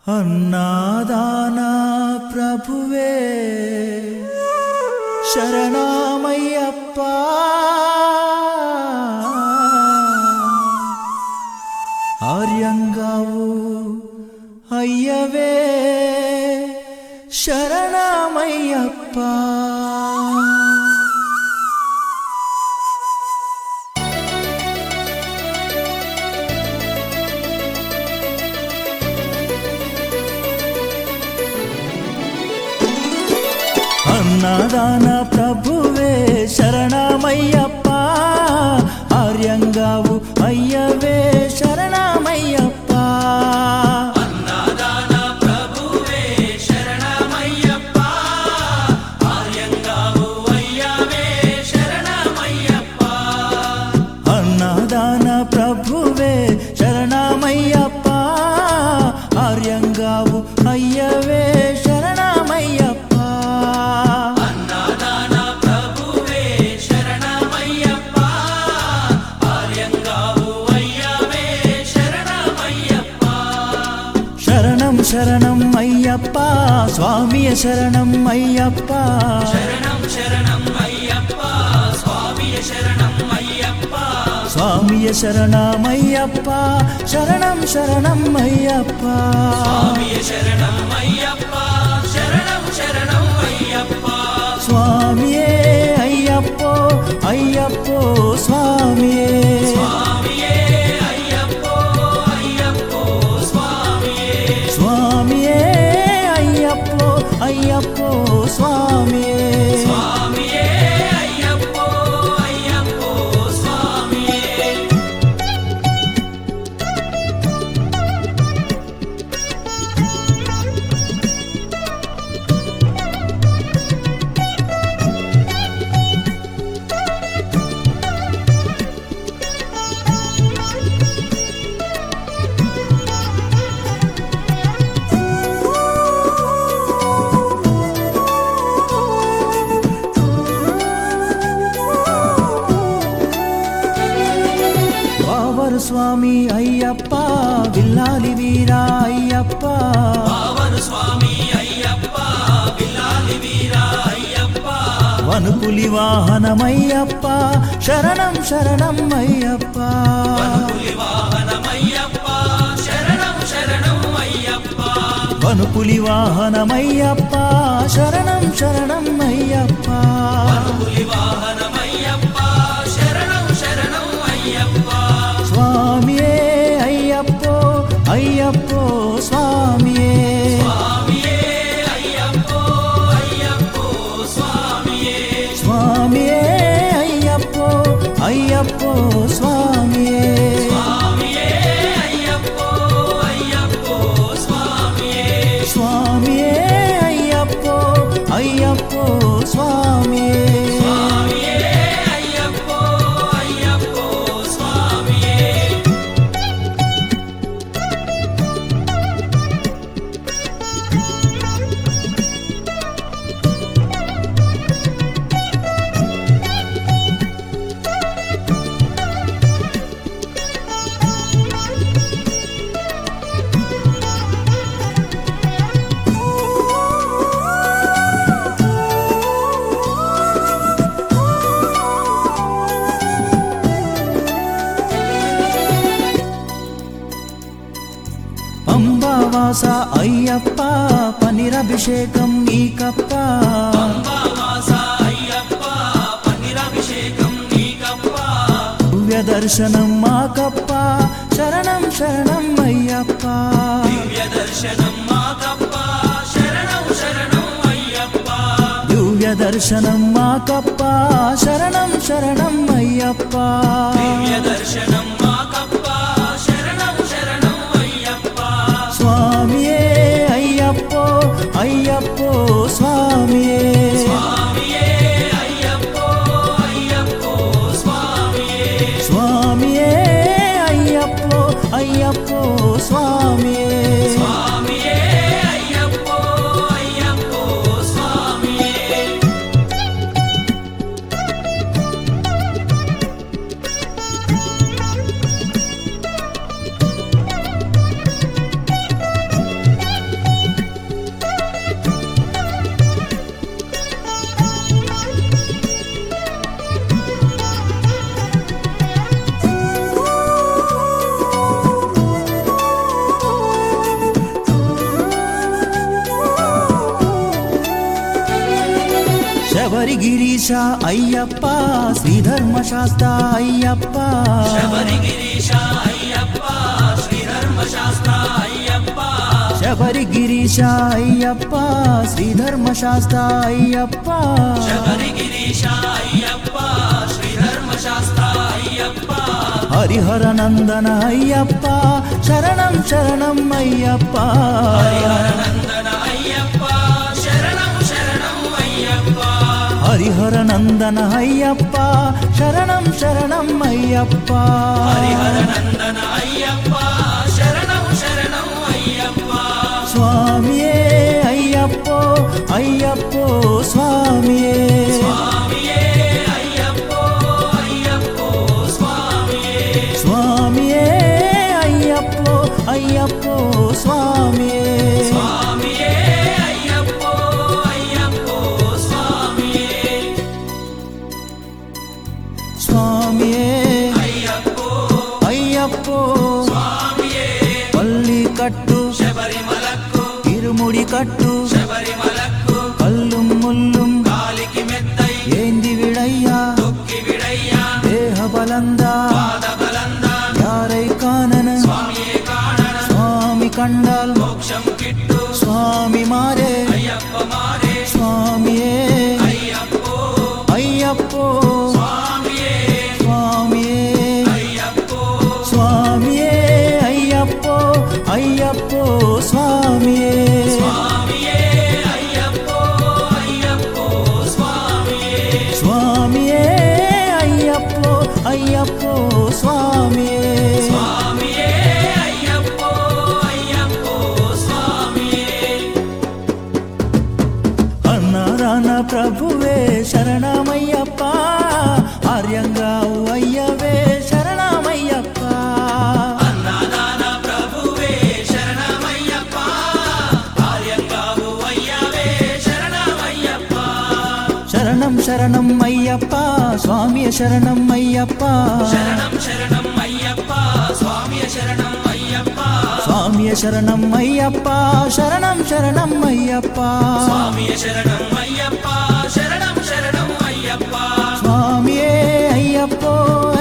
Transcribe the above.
అన్నాదానా ప్రభువే శరణమయ్యప్ప ఆర్యంగావు అయ్యవే శరణమయ్యప్ప అన్నదాన ప్రభువే శరణమయ్యప్ప ఆర్యంగావు అయ్యవే శరణమయ్యప్ప అన్నదాన ప్రభువే శరణమయ్యప్ప ఆర్యంగావు అయ్యవే శరణమయ్యప్ప శరణం శరణం అయ్యప్ప స్వామియ శరణం అయ్యప్ప స్వామియ శరణమయ్యప్ప శరణం శరణం అయ్యప్ప స్వామియే అయ్యప్పో అయ్యప్పో స్వామియే స్వామియే అయ్యప్పో అయ్యప్పో స్వామియే వావరు స్వామి అయ్యప్ప విల్లాలి వీరా అయ్యప్ప వనుపులి వాహనమయ్యప్ప శరణం శరణం అయ్యప్ప వనుపులి వాహనమయ్యప్ప శరణం శరణం అయ్యప్ప స్వామియే అయ్యప్పో అయ్యప్పో స్వామియే స్వామియే అయ్యప్పో అయ్యప్పో స్వామియే స్వామియే అయ్యప్పో అయ్యప్పో స్వామియే అంబావాస అయ్యప్ప పనిరభిషేకం నీకప్ప దివ్య దర్శనం మాకప్ప శరణం శరణం అయ్యప్ప దివ్య దర్శనం మాకప్ప శరణం శరణం అయ్యప్ప స్వామియే అయ్యప్పో అయ్యప్పో స్వామియే స్వామియే అయ్యప్పో అయ్యప్పో స్వామియే స్వామియే శబరి గిరీశ అయ్యప్ప శ్రీధర్మశాస్త్ర అయ్యప్ప శబరి గిరీశ అయ్యప్ప శ్రీధర్మశాస్త్ర అయ్యప్ప హరిహర నందన అయ్యప్ప శరణం శరణం అయ్యప్ప హరిహర నందన అయ్యప్ప శరణం శరణం అయ్యప్ప స్వామియే అయ్యప్పో అయ్యప్పో స్వామియే స్వామియే అయ్యప్పో అయ్యప్పో స్వామియే స్వామియే అయ్యప్పో పల్లి కట్టు ఇరుముడి కట్టు కల్లుం ముల్లుం ఏంది విడయ్యా దేహ బలందా యారై కానన స్వామి కండాల్ స్వామి మారే స్వామియే అయ్యప్పో స్వామియే స్వామియే అయ్యప్పో అయ్యప్పో స్వామియే స్వామియే అయ్యప్పో అయ్యప్పో స్వామియే అన్నారాన ప్రభువే శరణమయ్యప్ప ఆర్యంగా అయ్యవే శరణమయ్యప్ప శరణం శరణం అయ్యప్ప స్వామియ శరణం అయ్యప్ప స్వామియ శరణం అయ్యప్ప శరణం శరణం అయ్యప్ప స్వామియే అయ్యప్పో